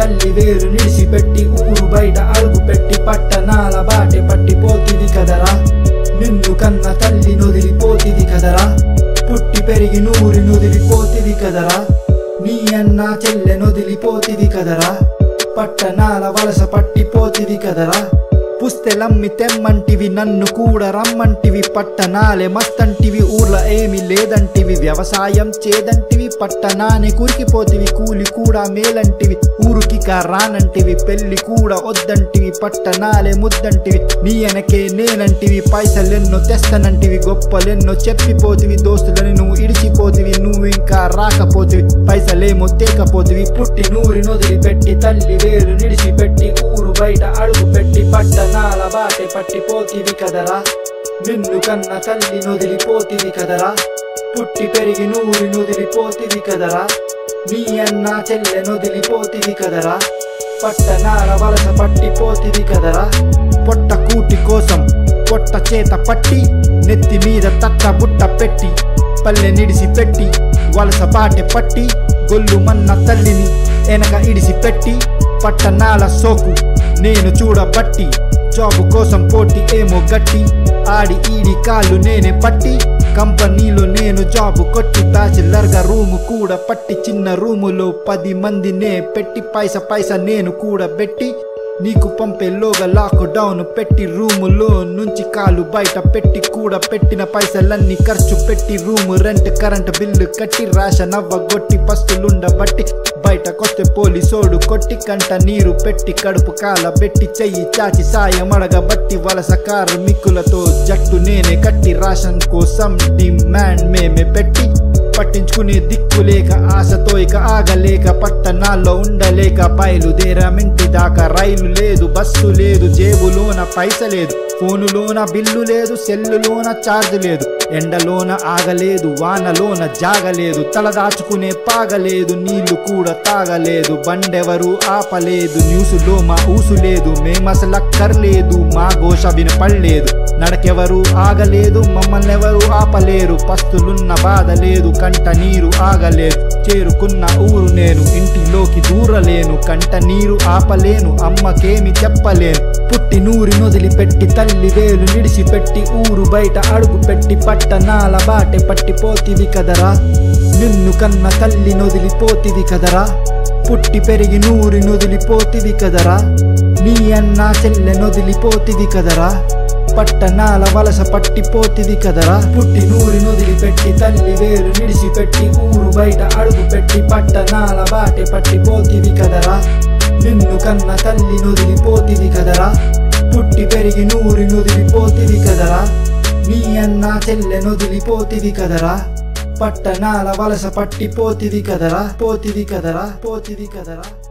తల్లి వేరు నిడిసిపెట్టి ఊరు బయట అడుగు పెట్టి పట్టణాల బాటె పట్టిపోతివి కదరా నిన్ను కన్న తల్లి నొదిలిపోతివి కదరా పుట్టి పెరిగి నూరి నొదిలిపోతివి కదరా నీ అన్న చెల్లె నొదిలిపోతివి కదరా పట్టణాల వలస పట్టిపోతివి కదరా పుస్తెలమ్మి తెమ్మంటివి నన్ను కూడా రమ్మంటివి పట్టణాలే మస్తంటివి ఊర్ల ఏమి లేదంటివి వ్యవసాయం చేదంటివి పట్టణానే కురికిపోతివి కూలి కూడా మేలంటివి ఊరుకి రానంటివి పెళ్లి కూడా వద్దంటివి పట్టణాలే ముద్దంటివి నీ వెనకే నేనంటివి పైసలెన్నో తెస్తనంటివి గొప్పలెన్నో చెప్పిపోతివి దోస్తులని నువ్వు ఇడిచిపోతివి నువ్వు ఇంకా రాకపోతివి పైసలేమో తేకపోతివి పుట్టి నూరి నొదిలిపెట్టి తల్లి వేరు నిడిచిపెట్టి ఊరు బయట అడుగు పెట్టి పట్టణాల బాటె పట్టిపోతివి కదరా నిన్ను కన్న తల్లి నొదిలిపోతివి కదరా పుట్టి పెరిగి నూరి నొదిలిపోతివి కదరా నీ అన్న చెల్లె నొదిలిపోతివి కదరా పట్టణాల వలస పట్టిపోతివి కదరా పొట్ట కూటి కోసం పొట్ట చేత పట్టి నెత్తి మీద తట్ట బుట్ట పెట్టి పల్లె నిడిసి పెట్టి వలస బాటె పట్టి గొల్లు మన్న తల్లిని వెనక ఇడిసి పెట్టి పట్టణాల సోకు నేను చూడబట్టి జాబు కోసం పోటీ ఏమో గట్టి ఆడి ఈడి కాళ్ళు నేనే పట్టి కంపెనీలో నేను జాబు కొట్టి బ్యాచిలర్ గా రూము కూడా పట్టి చిన్న రూములో పది మందినే పెట్టి పైస పైస నేను కూడా పెట్టి నీకు పంపేలోగా లాక్ డౌన్ పెట్టి రూములో నుంచి కాలు బయట పెట్టి కూడా పెట్టిన పైసలన్నీ ఖర్చు పెట్టి రూము రెంట్ కరెంట్ బిల్లు కట్టి రేషన్ అవ్వగొట్టి పస్తులుండబట్టి బయటకొస్తే పోలీసోడు కొట్టి కంట నీరు పెట్టి కడుపు కాల పెట్టి చెయ్యి చాచి సాయం అడగబట్టి వలస కార్మికులతో జట్టు నేనే కట్టి రేషన్ కోసం డిమాండ్ మేమే పెట్టి పట్టించుకునే దిక్కు లేక ఆశతో ఇక ఆగలేక పట్టణాల్లో ఉండలేక బయలుదేరమింటి దాకా రైలు లేదు బస్సు లేదు జేబులోన పైస లేదు ఫోనులోన బిల్లు లేదు సెల్లులోన ఛార్జ్ లేదు ఎండలోన ఆగలేదు వానలోన జాగలేదు తల దాచుకునే పాగలేదు నీళ్లు కూడా తాగలేదు బండెవరు ఆపలేదు న్యూసులో మా ఊసు లేదు మేమసలక్కర్లేదు మా ఘోష వినపడలేదు నడకెవరు ఆగలేదు మమ్మల్ని ఎవరు ఆపలేరు పస్తులున్న బాధ లేదు కంట నీరు ఆగలేదు చేరుకున్న ఊరు నేను ఇంటిలోకి దూరలేను కంట నీరు ఆపలేను అమ్మకేమి చెప్పలేను పుట్టి నూరి నొదిలిపెట్టి తల్లి వేలు నిడిసిపెట్టి ఊరు బయట అడుగు పెట్టి పట్టణాల బాటె పట్టిపోతివి కదరా నిన్ను కన్న తల్లి నొదిలిపోతివి కదరా పుట్టి పెరిగి నూరి నొదిలిపోతివి కదరా నీ అన్న చెల్లె నొదిలిపోతివి కదరా పట్టణాల వలస పట్టిపోతివి కదరా పుట్టి నూరి నొదిలిపెట్టి తల్లి వేరు నిడిసిపెట్టి ఊరు బయట అడుగు పెట్టి పట్టణాల బాటె పట్టిపోతివి కదరా నిన్ను కన్న తల్లి నొదిలిపోతివి కదరా పుట్టి పెరిగి నూరి నొదిలిపోతివి కదరా నీ అన్న చెల్లె నొదిలిపోతివి కదరా పట్టణాల వలస పట్టిపోతివి కదరా పోతివి కదరా పోతివి కదరా